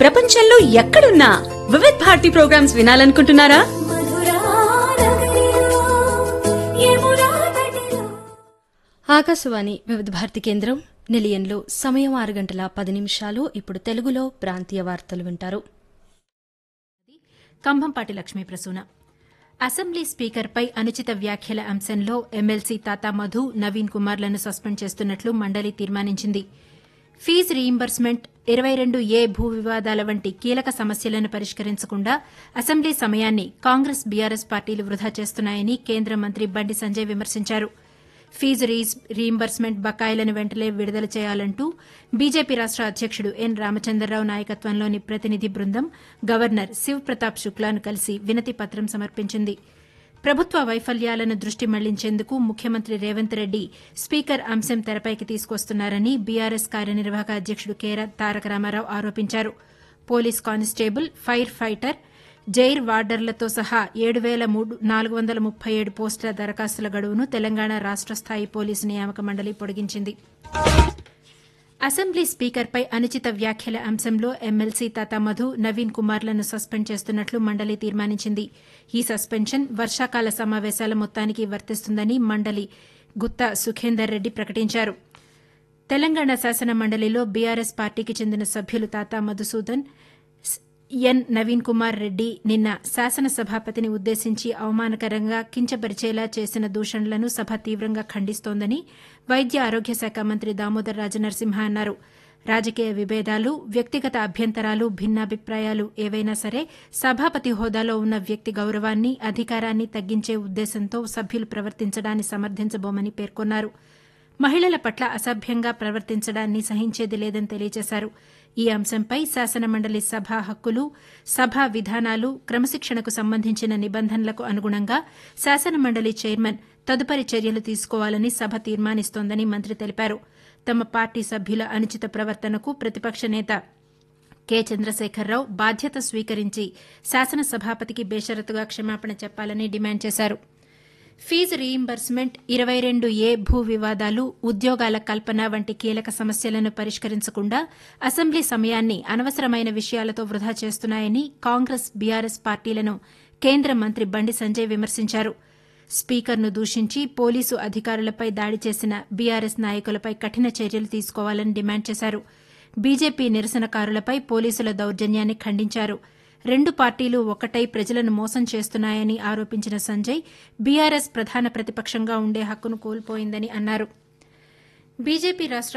ప్రపంచంలో ఎక్కడున్నా వివిధ్ భారతి ప్రోగ్రామ్స్ వినాలనుకుంటున్నారా ఆకాశవాణి వివిధ భారతి కేంద్రం నిలయంలో సమయం ఆరు గంటల పది నిమిషాలు ఇప్పుడు తెలుగులో ప్రాంతీయ వార్తలు వింటారు కంభంపాటి లక్ష్మీ ప్రసూన అసెంబ్లీ స్పీకర్పై అనుచిత వ్యాఖ్యల అంశంలో ఎమ్మెల్సీ తాతా మధు నవీన్ కుమార్లను సస్పెండ్ చేస్తున్నట్లు మండలి తీర్మానించింది ఫీజు రీయింబర్స్మెంట్ ఇరవై రెండు ఏ భూ వివాదాల వంటి కీలక సమస్యలను పరిష్కరించకుండా అసెంబ్లీ సమయాన్ని కాంగ్రెస్ బీఆర్ఎస్ పార్టీలు వృధా చేస్తున్నాయని కేంద్ర మంత్రి బండి సంజయ్ విమర్శించారు ఫీజు రీయింబర్స్మెంట్ బకాయిలను వెంటనే విడుదల చేయాలంటూ బీజేపీ రాష్ట అధ్యక్షుడు ఎన్ రామచంద్రరావు నాయకత్వంలోని ప్రతినిధి బృందం గవర్నర్ శివ్ ప్రతాప్ శుక్లాను కలిసి వినతి పత్రం సమర్పించింది ప్రభుత్వ వైఫల్యాలను దృష్టి మళ్లించేందుకు ముఖ్యమంత్రి రేవంత్ రెడ్డి స్పీకర్ అంశం తెరపైకి తీసుకొస్తున్నారని బీఆర్ఎస్ కార్యనిర్వాహక అధ్యక్షుడు కె తారక రామారావు ఆరోపించారు police constable fire fighter jail వార్డర్లతో సహా ఏడు వేల నాలుగు వందల ముప్పై ఏడు పోస్టుల దరఖాస్తుల గడువును తెలంగాణ రాష్ట స్థాయి పోలీసు నియామక మండలి పొడిగించింది అసెంబ్లీ స్పీకర్పై అనుచిత వ్యాఖ్యల అంశంలో ఎమ్మెల్సీ తాతా మధు నవీన్ కుమార్లను సస్పెండ్ చేస్తున్నట్లు మండలి తీర్మానించింది ఈ సస్పెన్షన్ వర్షాకాల సమావేశాల మొత్తానికి వర్తిస్తుందని మండలి గుత్తా సుఖేందర్ రెడ్డి ప్రకటించారు తెలంగాణ శాసన మండలిలో బీఆర్ఎస్ పార్టీకి చెందిన సభ్యులు తాతా మధుసూదన్ ఎన్ నవీన్ కుమార్ రెడ్డి నిన్న శాసనసభాపతిని ఉద్దేశించి అవమానకరంగా కించపరిచేలా చేసిన దూషణలను సభ తీవ్రంగా ఖండిస్తోందని వైద్య ఆరోగ్య శాఖ మంత్రి దామోదర్ రాజనరసింహ అన్నారు రాజకీయ విభేదాలు వ్యక్తిగత అభ్యంతరాలు భిన్నాభిప్రాయాలు ఏవైనా సరే సభాపతి హోదాలో ఉన్న వ్యక్తి గౌరవాన్ని అధికారాన్ని తగ్గించే ఉద్దేశంతో సభ్యులు ప్రవర్తించడాన్ని సమర్థించబోమని పేర్కొన్నారు మహిళల పట్ల అసభ్యంగా ప్రవర్తించడాన్ని సహించేది లేదని తెలియజేశారు ఈ అంశంపై శాసనమండలి సభా హక్కులు సభా విధానాలు క్రమశిక్షణకు సంబంధించిన నిబంధనలకు అనుగుణంగా శాసనమండలి చైర్మన్ తదుపరి చర్యలు తీసుకోవాలని సభ తీర్మానిస్తోందని మంత్రి తెలిపారు తమ పార్టీ సభ్యుల అనుచిత ప్రవర్తనకు ప్రతిపక్ష నేత కె చంద్రశేఖరరావు బాధ్యత స్వీకరించి శాసనసభాపతికి బేషరతుగా క్షమాపణ చెప్పాలని డిమాండ్ చేశారు ఫీజు రీయింబర్స్మెంట్ ఇరవై రెండు ఏ భూ వివాదాలు ఉద్యోగాల కల్పన వంటి కీలక సమస్యలను పరిష్కరించకుండా అసెంబ్లీ సమయాన్ని అనవసరమైన విషయాలతో వృధా చేస్తున్నాయని కాంగ్రెస్ బీఆర్ఎస్ పార్టీలను కేంద్ర మంత్రి బండి సంజయ్ విమర్శించారు స్పీకర్ను దూషించి పోలీసు అధికారులపై దాడి చేసిన బీఆర్ఎస్ నాయకులపై కఠిన చర్యలు తీసుకోవాలని డిమాండ్ చేశారు బీజేపీ నిరసనకారులపై పోలీసుల దౌర్జన్యాన్ని ఖండించారు రెండు పార్టీలు ఒక్కటై ప్రజలను మోసం చేస్తున్నాయని ఆరోపించిన సంజయ్ బీఆర్ఎస్ ప్రధాన ప్రతిపక్షంగా ఉండే హక్కును కోల్పోయిందని అన్నారు బీజేపీ రాష్ట